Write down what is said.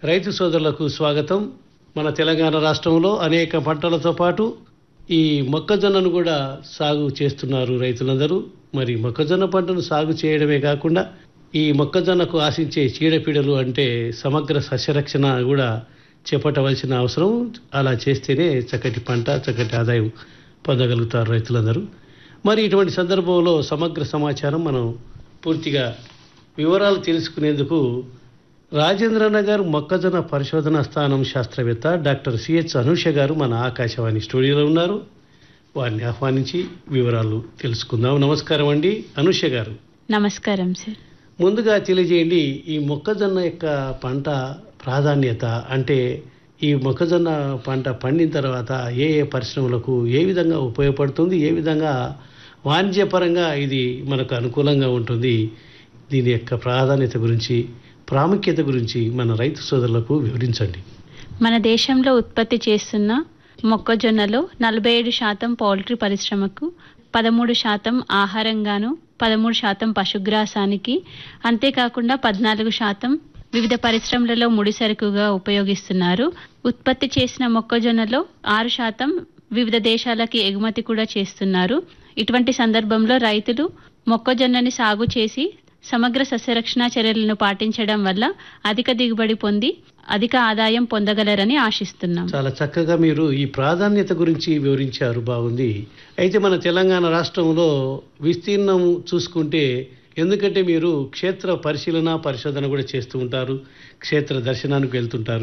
రైతు సోదరులకు స్వాగతం మన తెలంగాణ రాష్ట్రంలో అనేక పంటలతో పాటు ఈ మొక్కజొన్నను కూడా సాగు చేస్తున్నారు రైతులందరూ మరి మొక్కజొన్న పంటను సాగు చేయడమే కాకుండా ఈ మొక్కజొన్నకు ఆశించే చీడపీడలు అంటే సమగ్ర సస్యరక్షణ కూడా చేపట్టవలసిన అవసరం అలా చేస్తేనే చక్కటి పంట చక్కటి ఆదాయం పొందగలుగుతారు రైతులందరూ మరి ఇటువంటి సందర్భంలో సమగ్ర సమాచారం మనం పూర్తిగా వివరాలు తెలుసుకునేందుకు రాజేంద్రనగర్ మొక్కజొన్న పరిశోధన స్థానం శాస్త్రవేత్త డాక్టర్ సిహెచ్ అనూష గారు మన ఆకాశవాణి స్టూడియోలో ఉన్నారు వారిని ఆహ్వానించి వివరాలు తెలుసుకుందాం నమస్కారం అండి అనూష గారు నమస్కారం సార్ ముందుగా తెలియజేయండి ఈ మొక్కజొన్న యొక్క పంట ప్రాధాన్యత అంటే ఈ మొక్కజొన్న పంట పండిన తర్వాత ఏ ఏ పరిశ్రమలకు ఏ విధంగా ఉపయోగపడుతుంది ఏ విధంగా వాణిజ్యపరంగా ఇది మనకు అనుకూలంగా ఉంటుంది దీని యొక్క ప్రాధాన్యత గురించి ప్రాముఖ్యత గురించి మన రైతు సోదరులకు వివరించండి మన దేశంలో ఉత్పత్తి చేస్తున్న మొక్కజొన్నలో నలభై ఏడు శాతం పౌల్ట్రీ పరిశ్రమకు పదమూడు శాతం ఆహారంగాను పదమూడు శాతం పశుగ్రాసానికి అంతేకాకుండా పద్నాలుగు శాతం వివిధ పరిశ్రమలలో ముడి సరుకుగా ఉపయోగిస్తున్నారు ఉత్పత్తి చేసిన మొక్కజొన్నలో ఆరు శాతం వివిధ దేశాలకి ఎగుమతి కూడా చేస్తున్నారు ఇటువంటి సందర్భంలో రైతులు మొక్కజొన్నని సాగు చేసి సమగ్ర సస్యరక్షణ చర్యలను పాటించడం వల్ల అధిక దిగుబడి పొంది అధిక ఆదాయం పొందగలరని ఆశిస్తున్నాం చాలా చక్కగా మీరు ఈ ప్రాధాన్యత గురించి వివరించారు బాగుంది అయితే మన తెలంగాణ రాష్ట్రంలో విస్తీర్ణం చూసుకుంటే ఎందుకంటే మీరు క్షేత్ర పరిశీలన పరిశోధన కూడా చేస్తూ ఉంటారు క్షేత్ర దర్శనానికి వెళ్తుంటారు